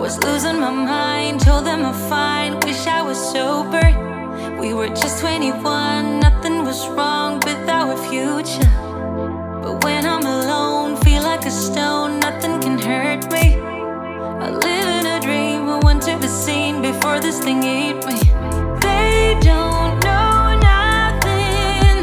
was losing my mind, told them I'm fine, wish I was sober. We were just 21, nothing was wrong with our future. But when I'm alone, feel like a stone, nothing can hurt me. I live in a dream, I want to be seen before this thing ate me. They don't know nothing.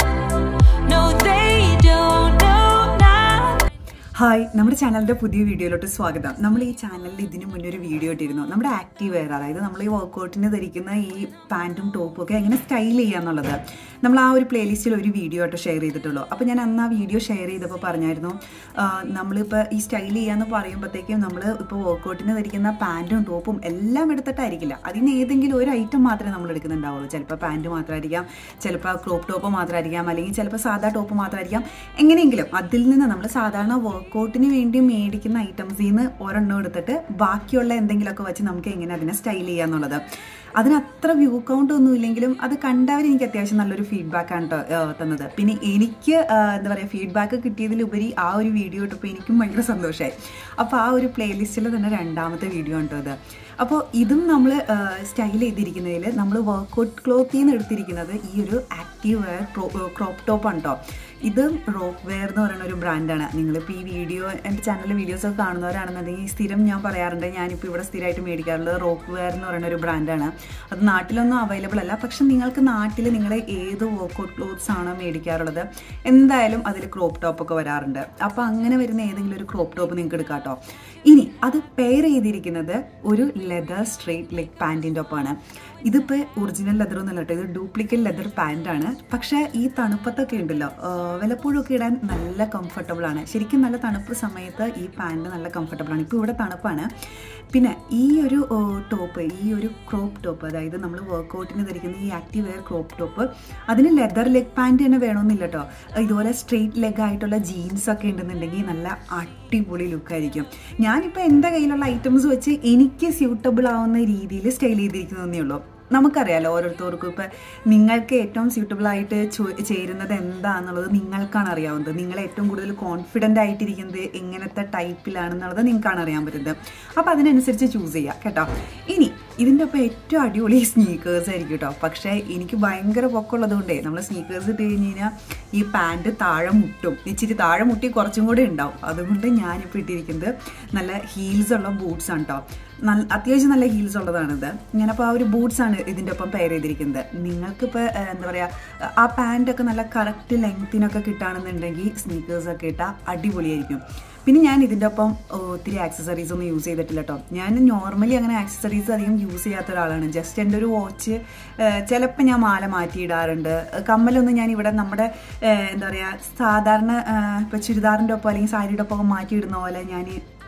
No, they don't know nothing. Hi നമ്മുടെ ചാനലിന്റെ പുതിയ വീഡിയോയിലോട്ട് സ്വാഗതം നമ്മൾ ഈ ചാനലിൽ ഇതിനു മുന്നേ ഒരു വീഡിയോ ഇട്ടിരുന്നു നമ്മുടെ ആക്റ്റീവ് വെയർ അതായത് നമ്മൾ ഈ വർക്കൗട്ടിന് ധരിക്കുന്ന ഈ പാൻറ്റും ടോപ്പും ഒക്കെ എങ്ങനെ സ്റ്റൈൽ ചെയ്യാന്നുള്ളത് നമ്മൾ ആ ഒരു പ്ലേലിസ്റ്റിൽ ഒരു വീഡിയോ ആയിട്ട് ഷെയർ ചെയ്തിട്ടുള്ളൂ അപ്പോൾ ഞാൻ അന്ന് ആ വീഡിയോ ഷെയർ ചെയ്തപ്പോൾ പറഞ്ഞായിരുന്നു ആ, നമ്മളിപ്പോൾ ഈ സ്റ്റൈൽ ചെയ്യാന്ന് പറയുമ്പോഴത്തേക്കും നമ്മൾ ഇപ്പോൾ വർക്കൗട്ടിന് ധരിക്കുന്ന പാൻറ്റും ടോപ്പും എല്ലാം എടുത്തിട്ടായിരിക്കില്ല അതിന് ഏതെങ്കിലും ഒരു ഐറ്റം മാത്രമേ നമ്മൾ എടുക്കുന്നുണ്ടാവുള്ളൂ ചിലപ്പോൾ പാൻറ്റ് മാത്രമായിരിക്കാം ചിലപ്പോൾ ക്രോപ്പ് ടോപ്പ് മാത്രമായിരിക്കാം അല്ലെങ്കിൽ ചിലപ്പോൾ സാധാ ടോപ്പ് മാത്രമായിരിക്കാം എങ്ങനെയെങ്കിലും അതിൽ നിന്ന് നമ്മൾ സാധാരണ വർക്കൗട്ടിന് വേണ്ടി മേടിക്കുന്ന ഐറ്റംസിൽ നിന്ന് ഒരെണ്ണം എടുത്തിട്ട് ബാക്കിയുള്ള എന്തെങ്കിലുമൊക്കെ വെച്ച് നമുക്ക് എങ്ങനെ അതിനെ സ്റ്റൈൽ ചെയ്യാന്നുള്ളത് അതിന് അത്ര വ്യൂ കൗണ്ട് ഒന്നും ഇല്ലെങ്കിലും അത് കണ്ടവർ എനിക്ക് അത്യാവശ്യം നല്ലൊരു ഫീഡ്ബാക്ക് ആണ് ട്ടോ, ഏഹ് തന്നത് പിന്നെ എനിക്ക് ഏഹ് എന്താ പറയുക ഫീഡ്ബാക്ക് കിട്ടിയതിലുപരി ആ ഒരു വീഡിയോ ഇട്ടപ്പോൾ എനിക്കും ഭയങ്കര സന്തോഷമായി അപ്പോൾ ആ ഒരു പ്ലേലിസ്റ്റിൽ തന്നെ രണ്ടാമത്തെ വീഡിയോ ആണ് ട്ടോ ഇത് അപ്പോൾ ഇതും നമ്മൾ സ്റ്റൈൽ ചെയ്തിരിക്കുന്നതിൽ നമ്മൾ വർക്കൗട്ട് ക്ലോത്തിൽ നിന്ന് എടുത്തിരിക്കുന്നത് ഈ ഒരു ആക്റ്റീവ് വെയർ ക്രോപ്പ് ടോപ്പ് ആണ് കേട്ടോ ഇത് റോക്ക് വെയർ എന്ന് പറയുന്ന ഒരു ബ്രാൻഡാണ് നിങ്ങളിപ്പോൾ ഈ വീഡിയോ എൻ്റെ ചാനലിൽ വീഡിയോസ് ഒക്കെ കാണുന്നവരാണെന്നുണ്ടെങ്കിൽ സ്ഥിരം ഞാൻ പറയാറുണ്ട് ഞാനിപ്പോൾ ഇവിടെ സ്ഥിരമായിട്ട് മേടിക്കാറുള്ളത് റോക്ക് വെയർ എന്ന് പറയുന്ന ഒരു ബ്രാൻഡാണ് അത് നാട്ടിലൊന്നും അവൈലബിൾ അല്ല പക്ഷെ നിങ്ങൾക്ക് നാട്ടിൽ നിങ്ങൾ ഏത് വർക്കൗട്ട് ക്ലോത്ത്സ് ആണോ മേടിക്കാറുള്ളത് എന്തായാലും അതിൽ ക്രോപ്പ് ടോപ്പ് ഒക്കെ വരാറുണ്ട് അപ്പോൾ അങ്ങനെ വരുന്ന ഏതെങ്കിലും ഒരു ക്രോപ്പ് ടോപ്പ് നിങ്ങൾക്ക് എടുക്കാം കേട്ടോ ഇനി അത് പെയർ ചെയ്തിരിക്കുന്നത് ഒരു ലെതർ സ്ട്രെയിറ്റ് ലെഗ് പാൻറ്റിൻ്റെ ഒപ്പമാണ് ഇതിപ്പോൾ ഒറിജിനൽ ലെതർ ഒന്നല്ല കേട്ടോ ഇത് ഡ്യൂപ്ലിക്കേറ്റ് ലെതർ പാൻറ്റാണ് പക്ഷേ ഈ തണുപ്പത്തൊക്കെ ഉണ്ടല്ലോ വല്ലപ്പോഴും ഒക്കെ ഇടാൻ നല്ല കംഫർട്ടബിൾ ആണ് ശരിക്കും നല്ല തണുപ്പ് സമയത്ത് ഈ പാൻറ് നല്ല കംഫർട്ടബിൾ ആണ് ഇപ്പോൾ ഇവിടെ തണുപ്പാണ് പിന്നെ ഈ ഒരു ടോപ്പ് ഈ ഒരു ക്രോപ്പ് ടോപ്പ് അതായത് നമ്മൾ വർക്കൗട്ടിന് ധരിക്കുന്ന ഈ ആക്റ്റീവ് വെയർ ക്രോപ്പ് ടോപ്പ് അതിന് ലെതർ ലെഗ് പാൻറ് തന്നെ വേണമെന്നില്ല കേട്ടോ ഇതുപോലെ സ്ട്രെയിറ്റ് ലെഗ് ആയിട്ടുള്ള ജീൻസ് ഒക്കെ ഉണ്ടെന്നുണ്ടെങ്കിൽ നല്ല അടിപൊളി ലുക്കായിരിക്കും ഞാനിപ്പോൾ എൻ്റെ കയ്യിലുള്ള ഐറ്റംസ് വെച്ച് എനിക്ക് സ്യൂട്ടബിൾ ആവുന്ന രീതിയിൽ സ്റ്റൈൽ ചെയ്തിരിക്കുന്നതേ ഉള്ളൂ നമുക്കറിയാലോ ഓരോരുത്തർക്കും ഇപ്പം നിങ്ങൾക്ക് ഏറ്റവും സ്യൂട്ടബിൾ ആയിട്ട് ചോ- ചേരുന്നത് എന്താണെന്നുള്ളത് നിങ്ങൾക്കാണ് അറിയാവുന്നത് നിങ്ങൾ ഏറ്റവും കൂടുതൽ കോൺഫിഡൻ്റ് ആയിട്ടിരിക്കുന്നത് എങ്ങനത്തെ ടൈപ്പിലാണെന്നുള്ളത് നിങ്ങൾക്കാണ് അറിയാൻ പറ്റുന്നത് അപ്പോൾ അതിനനുസരിച്ച് ചൂസ് ചെയ്യുക കേട്ടോ ഇനി ഇതിൻ്റെ ഒപ്പം ഏറ്റവും അടിപൊളി സ്നീക്കേഴ്സ് ആയിരിക്കും കേട്ടോ പക്ഷേ എനിക്ക് ഭയങ്കര പൊക്കമുള്ളത് കൊണ്ടേ നമ്മൾ സ്നീക്കേഴ്സ് ഇട്ട് കഴിഞ്ഞ് കഴിഞ്ഞാൽ ഈ പാൻറ് താഴെ മുട്ടും ഇച്ചിരി താഴെ മുട്ടി കുറച്ചും കൂടെ ഉണ്ടാവും അതുകൊണ്ട് ഞാനിപ്പോൾ ഇട്ടിരിക്കുന്നത് നല്ല ഹീൽസ് ഉള്ള ബൂട്ട്സ് ആണ് കേട്ടോ നല്ല അത്യാവശ്യം നല്ല ഹീൽസ് ഉള്ളതാണിത് ഞാനപ്പോൾ ആ ഒരു ബൂട്ട്സ് ആണ് ഇതിൻ്റെ ഒപ്പം പെയർ ചെയ്തിരിക്കുന്നത് നിങ്ങൾക്കിപ്പോൾ എന്താ പറയുക ആ പാൻറ്റൊക്കെ നല്ല കറക്റ്റ് ലെങ്ത്തിനൊക്കെ കിട്ടുകയാണെന്നുണ്ടെങ്കിൽ സ്നീക്കേഴ്സൊക്കെ ഇട്ടാൽ അടിപൊളിയായിരിക്കും പിന്നെ ഞാൻ ഇതിൻ്റെ ഒപ്പം ഒത്തിരി ആക്സസറീസ് ഒന്നും യൂസ് ചെയ്തിട്ടില്ല കേട്ടോ ഞാൻ നോർമലി അങ്ങനെ ആക്സസറീസ് അധികം യൂസ് ചെയ്യാത്ത ഒരാളാണ് ജസ്റ്റ് എൻ്റെ ഒരു വാച്ച് ചിലപ്പോൾ ഞാൻ മാല മാറ്റിയിടാറുണ്ട് കമ്മലൊന്നും ഞാൻ ഇവിടെ നമ്മുടെ ഏഹ്, എന്താ പറയുക സാധാരണ ഇപ്പോൾ ചുരിദാറിൻ്റെ ഒപ്പം അല്ലെങ്കിൽ സാരിയുടെ ഒപ്പം ഒക്കെ മാറ്റിയിടുന്ന പോലെ ഞാൻ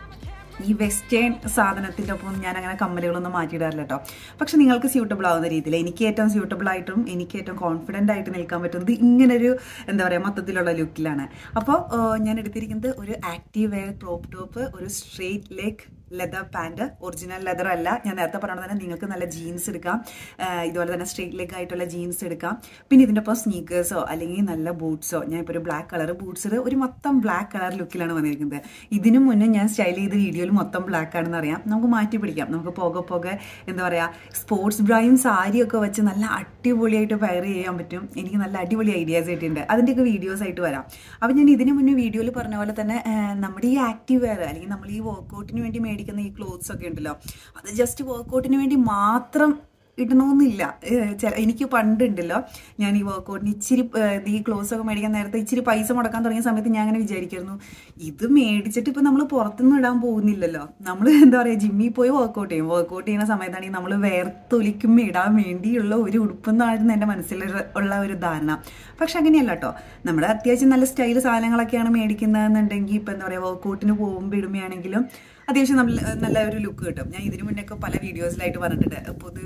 ഈ വെസ്റ്റേൺ സാധനത്തിൻ്റെ ഒപ്പം ഞാൻ അങ്ങനെ കമ്മലുകളൊന്നും മാറ്റിയിടാറില്ല കേട്ടോ പക്ഷെ നിങ്ങൾക്ക് സ്യൂട്ടബിൾ ആവുന്ന രീതിയിൽ എനിക്ക് ഏറ്റവും സ്യൂട്ടബിൾ ആയിട്ടും എനിക്ക് ഏറ്റവും കോൺഫിഡൻ്റ് ആയിട്ട് നിൽക്കാൻ പറ്റുന്നത് ഇങ്ങനൊരു എന്താ പറയുക മൊത്തത്തിലുള്ള ലുക്കിലാണ് അപ്പോൾ ഞാൻ എടുത്തിരിക്കുന്നത് ഒരു ആക്റ്റീവ് വെയർ ക്രോപ്പ് ടോപ്പ് ഒരു straight leg leather pant original leather അല്ല ഞാൻ നേരത്തെ പറഞ്ഞ തന്നെ നിങ്ങൾക്ക് നല്ല ജീൻസ് എടുക്കാം ആ, ഇതുപോലെ തന്നെ സ്ട്രെയിറ്റ് ലെഗ് ആയിട്ടുള്ള ജീൻസ് എടുക്കാം പിന്നെ ഇതിൻ്റെ ഒപ്പം സ്നീക്കേഴ്സോ അല്ലെങ്കിൽ നല്ല ബൂട്ട്സോ ഞാൻ ഇപ്പോൾ ഒരു ബ്ലാക്ക് കളർ ബൂട്ട്സ് ഒരു മൊത്തം ബ്ലാക്ക് കളർ ലുക്കിലാണ് വന്നിരിക്കുന്നത് ഇതിനു മുന്നേ ഞാൻ സ്റ്റൈൽ ചെയ്ത വീഡിയോയിൽ മൊത്തം ബ്ലാക്ക് ആണെന്ന് അറിയാം നമുക്ക് മാറ്റി പിടിക്കാം നമുക്ക് പോകെ പോകെ എന്താ പറയുക സ്പോർട്സ് ബ്രൈയും സാരിയൊക്കെ വെച്ച് നല്ല അടിപൊളിയായിട്ട് പെയർ ചെയ്യാൻ പറ്റും എനിക്ക് നല്ല അടിപൊളി ഐഡിയാസ് കിട്ടിയിട്ടുണ്ട് അതിൻ്റെയൊക്കെ വീഡിയോസ് ആയിട്ട് വരാം അപ്പം ഞാൻ ഇതിന് മുന്നേ വീഡിയോയിൽ പറഞ്ഞ പോലെ തന്നെ ആ, നമ്മുടെ ഈ ആക്റ്റീവ് വെയർ അല്ലെങ്കിൽ നമ്മൾ ഈ വർക്കൗട്ടിന് വേണ്ടി മേടിക്കുന്ന ഈ ക്ലോത്ത്സ് ഒക്കെ ഉണ്ടല്ലോ അത് ജസ്റ്റ് വർക്കൗട്ടിന് വേണ്ടി മാത്രം ഇടണമെന്നില്ല ഏഹ് ചില എനിക്ക് പണ്ടുണ്ടല്ലോ ഞാൻ ഈ വർക്കൗട്ടിന് ഇച്ചിരി ഏഹ് ഈ ക്ലോത്ത്സ് ഒക്കെ മേടിക്കാൻ നേരത്തെ ഇച്ചിരി പൈസ മുടക്കാൻ തുടങ്ങിയ സമയത്ത് ഞാൻ അങ്ങനെ വിചാരിക്കായിരുന്നു ഇത് മേടിച്ചിട്ട് ഇപ്പം നമ്മൾ പുറത്തൊന്നും ഇടാൻ പോകുന്നില്ലല്ലോ നമ്മൾ എന്താ പറയുക ജിമ്മിൽ പോയി വർക്കൗട്ട് ചെയ്യും വർക്കൗട്ട് ചെയ്യുന്ന സമയത്താണെങ്കിൽ നമ്മൾ വേർത്തൊലിക്കുമ്പോൾ ഇടാൻ വേണ്ടിയുള്ള ഒരു ഉടുപ്പെന്നായിരുന്നു എൻ്റെ മനസ്സിൽ ഉള്ള ഒരു ധാരണ പക്ഷെ അങ്ങനെയല്ല കേട്ടോ നമ്മുടെ അത്യാവശ്യം നല്ല സ്റ്റൈൽ സാധനങ്ങളൊക്കെയാണ് മേടിക്കുന്നതെന്നുണ്ടെങ്കിൽ ഇപ്പം എന്താ പറയുക വർക്കൗട്ടിന് പോകുമ്പോൾ ഇടുമ്പോഴാണെങ്കിലും അത്യാവശ്യം നല്ല നല്ല ഒരു ലുക്ക് കിട്ടും ഞാൻ ഇതിനു മുന്നേ ഒക്കെ പല വീഡിയോസിലായിട്ട് പറഞ്ഞിട്ടുണ്ട് പൊതുവേ ആളുകൾ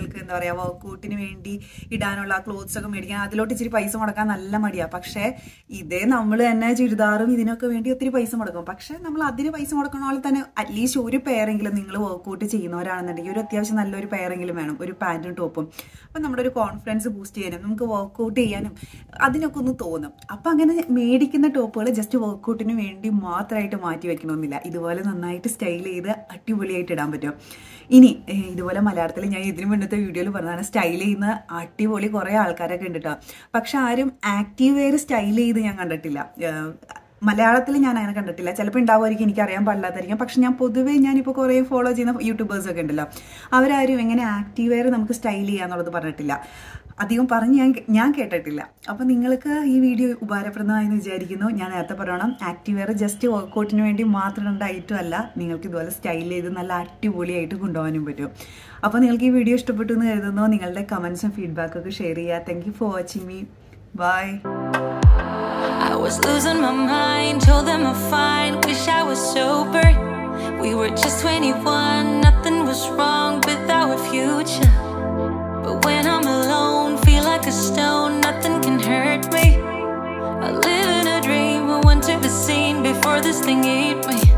നിങ്ങൾക്ക് എന്താ പറയുക വർക്കൗട്ടിന് വേണ്ടി ഇടാനുള്ള ക്ലോത്ത്സ് ഒക്കെ മേടിക്കാൻ അതിലോട്ട് ഇച്ചിരി പൈസ മുടക്കാൻ നല്ല മടിയാണ് പക്ഷേ ഇതേ നമ്മൾ തന്നെ ചുരിദാറും ഇതിനൊക്കെ വേണ്ടി ഒത്തിരി പൈസ മുടക്കും പക്ഷേ നമ്മൾ അതിന് പൈസ മുടക്കണ പോലെ തന്നെ അറ്റ്ലീസ്റ്റ് ഒരു പെയറെങ്കിലും നിങ്ങൾ വർക്കൗട്ട് ചെയ്യുന്നവരാണെന്നുണ്ടെങ്കിൽ ഒരു അത്യാവശ്യം നല്ലൊരു പെയറെങ്കിലും വേണം ഒരു പാൻറ്റും ടോപ്പും അപ്പം നമ്മുടെ ഒരു കോൺഫിഡൻസ് ബൂസ്റ്റ് ചെയ്യാനും നമുക്ക് വർക്കൗട്ട് ചെയ്യാനും അതിനൊക്കെ ഒന്ന് തോന്നും അപ്പം അങ്ങനെ മേടിക്കുന്ന ടോപ്പുകൾ ജസ്റ്റ് വർക്കൗട്ടിന് വേണ്ടി മാത്രമായിട്ട് മാറ്റി വെക്കണമെന്നില്ല ഇതുപോലെ നന്നായിട്ട് സ്റ്റൈൽ ചെയ്ത് അടിപൊളിയായിട്ട് ഇടാൻ പറ്റും ഇനി ഏഹ്, ഇതുപോലെ മലയാളത്തിൽ ഞാൻ ഇതിനു മുന്നത്തെ വീഡിയോയിൽ പറഞ്ഞതാണ് സ്റ്റൈൽ ചെയ്യുന്ന അടിപൊളി കുറേ ആൾക്കാരൊക്കെ ഉണ്ട് കേട്ടോ പക്ഷെ ആരും ആക്റ്റീവ് വെയർ സ്റ്റൈൽ ചെയ്ത് ഞാൻ കണ്ടിട്ടില്ല ഏഹ്, മലയാളത്തിൽ ഞാൻ അങ്ങനെ കണ്ടിട്ടില്ല ചിലപ്പോൾ ഉണ്ടാവുമായിരിക്കും എനിക്ക് അറിയാൻ പാടില്ലാത്തായിരിക്കും പക്ഷെ ഞാൻ പൊതുവേ ഞാനിപ്പോൾ കുറേ ഫോളോ ചെയ്യുന്ന യൂട്യൂബേഴ്സ് ഒക്കെ ഉണ്ടല്ലോ അവരാരും എങ്ങനെ ആക്റ്റീവ് വെയർ നമുക്ക് സ്റ്റൈൽ ചെയ്യാന്നുള്ളത് പറഞ്ഞിട്ടില്ല അധികം പറഞ്ഞ് ഞാൻ ഞാൻ കേട്ടിട്ടില്ല അപ്പോൾ നിങ്ങൾക്ക് ഈ വീഡിയോ ഉപകാരപ്രദമായെന്ന് വിചാരിക്കുന്നു ഞാൻ നേരത്തെ പറയണം ആക്റ്റീവ് വെയർ ജസ്റ്റ് വർക്കൗട്ടിന് വേണ്ടി മാത്രം ഉണ്ട് ഐറ്റം അല്ല നിങ്ങൾക്ക് ഇതുപോലെ സ്റ്റൈൽ ചെയ്ത് നല്ല അടിപൊളിയായിട്ട് കൊണ്ടുപോകാനും പറ്റും അപ്പോൾ നിങ്ങൾക്ക് ഈ വീഡിയോ ഇഷ്ടപ്പെട്ടു എന്ന് കരുതുന്നു നിങ്ങളുടെ കമൻസും ഫീഡ്ബാക്കൊക്കെ ഷെയർ ചെയ്യുക thank you for watching me bye I was losing my mind, told them I'm fine, wish I was sober. We were just 21, nothing was wrong with our future. But when I'm alone, feel like a stone, nothing can hurt me. I live in a dream, I want to be seen before this thing ate me.